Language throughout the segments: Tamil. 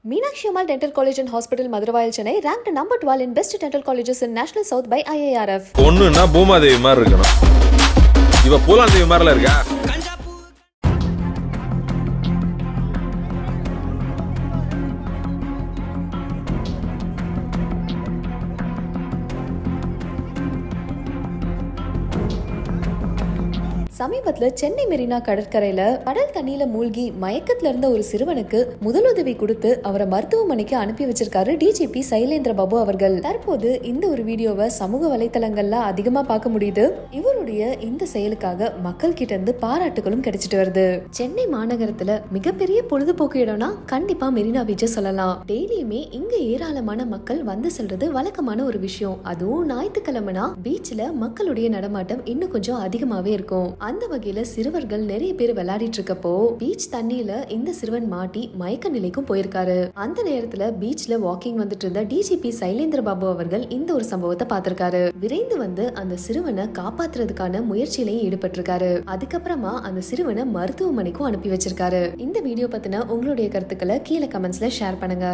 Meenakshi Ammal Dental College and Hospital, Madurai, Chennai, ranked number 12 in best dental colleges in National South by IARF. பொண்ணுன்னா பூமாதேவி மாதிரி இருக்கணும் இவ பூலான் தேவி மாதிரில இருக்கா சமீபத்துல சென்னை மெரினா கடற்கரையில கடல் தண்ணியில மூழ்கி மயக்கத்துல இருந்த ஒரு சிறுவனுக்கு முதலுதவி கொடுத்து அவரை மருத்துவமனைக்கு அனுப்பி வச்சிருக்காரு டிஜிபி சைலேந்திர பாபு அவர்கள் தற்போது இந்த ஒரு வீடியோவை சமூக வலைத்தளங்கள்ல அதிகமா பார்க்க முடியுது இவருடைய இந்த செயலுக்காக மக்கள் கிட்ட இருந்து பாராட்டுகளும் கிடைச்சிட்டு வருது சென்னை மாநகரத்துல மிகப்பெரிய பொழுதுபோக்கு இடம்னா கண்டிப்பா மெரினா பீச்சை சொல்லலாம் டெய்லியுமே இங்க ஏராளமான மக்கள் வந்து செல்றது வழக்கமான ஒரு விஷயம் அதுவும் ஞாயிற்றுக்கிழமைனா பீச்ல மக்களுடைய நடமாட்டம் இன்னும் கொஞ்சம் அதிகமாவே இருக்கும் அந்த வகையில சிறுவர்கள் நிறைய பேர் விளையாடிட்டு இருக்கப்போ பீச் தண்ணியில இந்த சிறுவன் மாட்டி மயக்க நிலைக்கும் போயிருக்காரு அந்த நேரத்துல பீச்ல வாக்கிங் வந்துட்டு இருந்த டிஜிபி சைலேந்திர பாபு அவர்கள் இந்த ஒரு சம்பவத்தை பார்த்திருக்காரு விரைந்து வந்து அந்த சிறுவனை காப்பாத்துறதுக்கான முயற்சியிலையும் ஈடுபட்டிருக்காரு அதுக்கப்புறமா அந்த சிறுவனை மருத்துவமனைக்கும் அனுப்பி வச்சிருக்காரு இந்த வீடியோ பத்தின உங்களுடைய கருத்துக்களை கீழே கமெண்ட்ஸ்ல ஷேர் பண்ணுங்க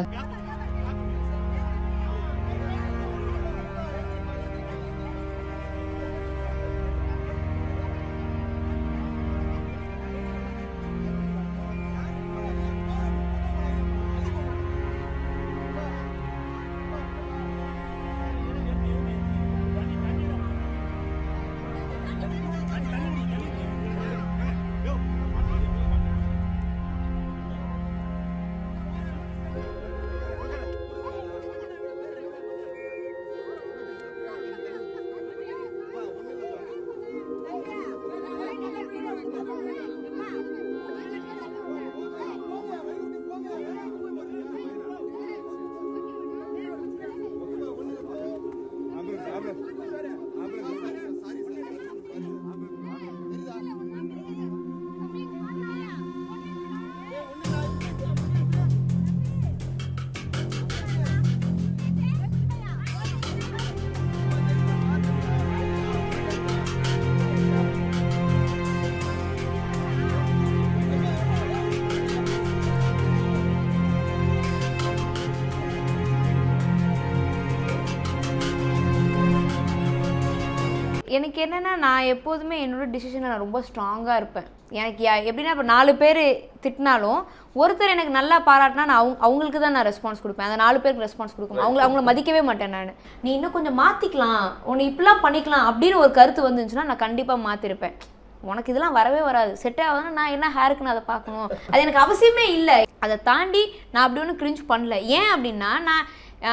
எனக்கு என்னென்னா நான் எப்போதுமே என்னோட டிசிஷனில் நான் ரொம்ப ஸ்ட்ராங்காக இருப்பேன் எனக்கு யா- எப்படின்னா இப்போ நாலு பேர் திட்டினாலும் ஒருத்தர் எனக்கு நல்லா பாராட்டினா நான் அவங்க அவங்களுக்கு தான் நான் ரெஸ்பான்ஸ் கொடுப்பேன் அந்த நாலு பேருக்கு ரெஸ்பான்ஸ் கொடுக்கும் அவங்கள அவங்கள மதிக்கவே மாட்டேன் நான் நீ இன்னும் கொஞ்சம் மாற்றிக்கலாம் உன்னை இப்படிலாம் பண்ணிக்கலாம் அப்படின்னு ஒரு கருத்து வந்துருந்துச்சுன்னா நான் கண்டிப்பாக மாற்றிருப்பேன் உனக்கு இதெல்லாம் வரவே வராது செட் ஆகுதுன்னா நான் என்ன ஹேருக்கு நான் அதை பார்க்கணும் அது எனக்கு அவசியமே இல்லை அதை தாண்டி நான் அப்படி ஒன்றும் கிரிஞ்ச் பண்ணல ஏன் அப்படின்னா நான்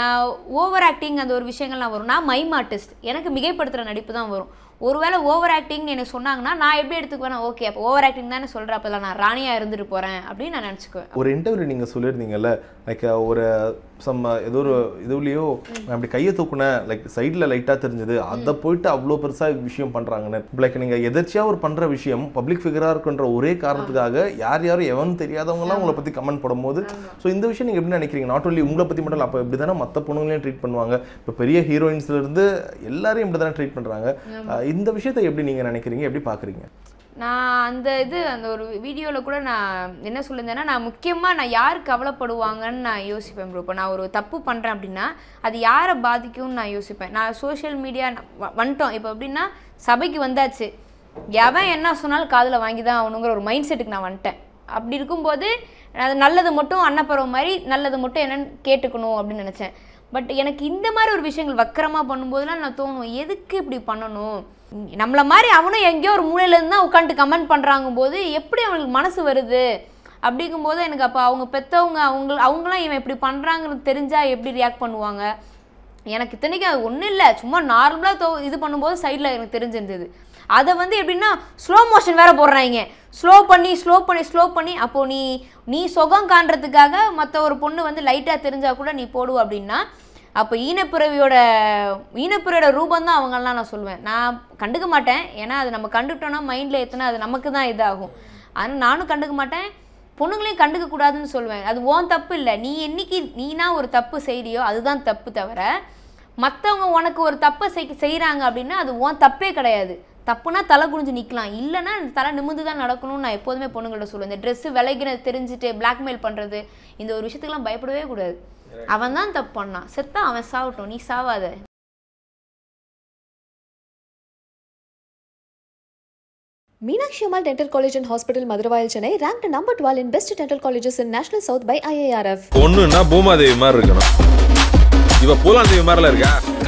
ஓவர் ஆக்டிங் அந்த ஒரு விஷயங்கள்லாம் வரும் நான் மைம் ஆர்டிஸ்ட் எனக்கு மிகைப்படுத்துகிற நடிப்பு தான் வரும் ஒருவேளை ஓவர் ஆக்டிங்னு எனக்கு சொன்னாங்கன்னா நான் எப்படி எடுத்துக்குவேன் ஓகே அப்போ ஓவர் ஆக்டிங் தானே சொல்கிறேன் அப்போ நான் ராணியாக இருந்துட்டு போகிறேன் அப்படின்னு நான் நினச்சிக்குவேன் ஒரு இன்டர்வியூ நீங்கள் சொல்லியிருந்தீங்கல்ல லைக் ஒரு சம் ஏதோ ஒரு இதுலேயோ நான் அப்படி கையை தூக்குனேன் லைக் சைடில் லைட்டாக தெரிஞ்சது அதை போயிட்டு அவ்வளோ பெருசாக விஷயம் பண்ணுறாங்கன்னு லைக் நீங்கள் எதர்ச்சியாக ஒரு பண்ணுற விஷயம் பப்ளிக் ஃபிகராக இருக்குன்ற ஒரே காரணத்துக்காக யார் யாரும் எவன் தெரியாதவங்களாம் உங்களை பற்றி கமெண்ட் போடும்போது ஸோ இந்த விஷயம் நீங்கள் எப்படி நினைக்கிறீங்க நாட் only உங்களை பற்றி மட்டும் இல்லை அப்போ இப்படி தானே மற்ற பொண்ணுங்களையும் ட்ரீட் பண்ணுவாங்க இப்போ பெரிய ஹீரோயின்ஸ்ல இருந்து எல்லாரையும் இப்படி தானே ட்ரீட் பண்ணுறாங்க இந்த விஷயத்தை எப்படி நீங்கள் நினைக்கிறீங்க எப்படி பார்க்குறீங்க நான் அந்த இது அந்த ஒரு வீடியோவில் கூட நான் என்ன சொல்லியிருந்தேன்னா நான் முக்கியமாக நான் யார் கவலைப்படுவாங்கன்னு நான் யோசிப்பேன் ப்ரோ இப்போ நான் ஒரு தப்பு பண்ணுறேன் அப்படின்னா அது யாரை பாதிக்கும்னு நான் யோசிப்பேன் நான் சோஷியல் மீடியா வந்துட்டோம் இப்போ எப்படின்னா சபைக்கு வந்தாச்சு எவன் என்ன சொன்னாலும் காதில் வாங்கி தான் ஆகணுங்கிற ஒரு மைண்ட் செட்டுக்கு நான் வந்துட்டேன் அப்படி இருக்கும்போது அது நல்லது மட்டும் அன்னப்பறவை மாதிரி நல்லது மட்டும் என்னன்னு கேட்டுக்கணும் அப்படின்னு நினச்சேன் பட் எனக்கு இந்த மாதிரி ஒரு விஷயங்கள் வக்கரமாக பண்ணும்போதெல்லாம் நான் தோணும் எதுக்கு இப்படி பண்ணணும் நம்மள மாதிரி அவனும் எங்கேயோ ஒரு மூலையிலேருந்து தான் உட்காந்துட்டு கமெண்ட் பண்ணுறாங்க போது எப்படி அவனுக்கு மனசு வருது அப்படிங்கும்போது எனக்கு அப்போ அவங்க பெற்றவங்க அவங்க அவங்களாம் இவன் இப்படி பண்ணுறாங்கன்னு தெரிஞ்சால் எப்படி ரியாக்ட் பண்ணுவாங்க எனக்கு இத்தனைக்கு அது ஒன்றும் இல்லை சும்மா நார்மலாக தோ இது பண்ணும்போது சைடில் எனக்கு தெரிஞ்சிருந்தது அதை வந்து எப்படின்னா ஸ்லோ மோஷன் வேற போடுறாங்க ஸ்லோ பண்ணி ஸ்லோ பண்ணி ஸ்லோ பண்ணி அப்போ நீ நீ சுகம் காண்றதுக்காக மற்ற ஒரு பொண்ணு வந்து லைட்டாக தெரிஞ்சா கூட நீ போடுவ அப்படின்னா அப்போ ஈனப்பிறவியோட ஈனப்பிறவியோட ரூபம் தான் அவங்கெல்லாம் நான் சொல்லுவேன் நான் கண்டுக்க மாட்டேன் ஏன்னா அது நம்ம கண்டுக்கிட்டோன்னா மைண்டில் ஏற்றினா அது நமக்கு தான் இதாகும் ஆனால் நானும் கண்டுக்க மாட்டேன் பொண்ணுங்களையும் கண்டுக்க கூடாதுன்னு சொல்லுவேன் அது உன் தப்பு இல்லை நீ என்னைக்கு நீனா ஒரு தப்பு செய்றியோ அதுதான் தப்பு தவிர மற்றவங்க உனக்கு ஒரு தப்பை செய் செய்கிறாங்க அப்படின்னா அது உன் தப்பே கிடையாது தப்புனா தலை குனிஞ்சு நிற்கலாம் இல்லைன்னா தலை நிமிந்து தான் நடக்கணும்னு நான் எப்போதுமே பொண்ணுங்கள்ட்ட சொல்லுவேன் இந்த ட்ரெஸ்ஸு விளைகிறது தெரிஞ்சுட்டு பிளாக்மெயில் பண்ணுறது இந்த ஒரு விஷயத்துக்குலாம் பயப்படவே கூடாது அவன் தான் தப்பு பண்ணான் செத்தா அவன் சாவட்டும் நீ சாவாத Meenakshi Ammal Dental College and Hospital, Madurai, Chennai, ranked number 12 in best dental colleges in National South by IARF. பொண்ணுன்னா பூமாதேவி மாதிரி இருக்கணும் இவ பூலாந்தேவி மாதிரில இருக்கா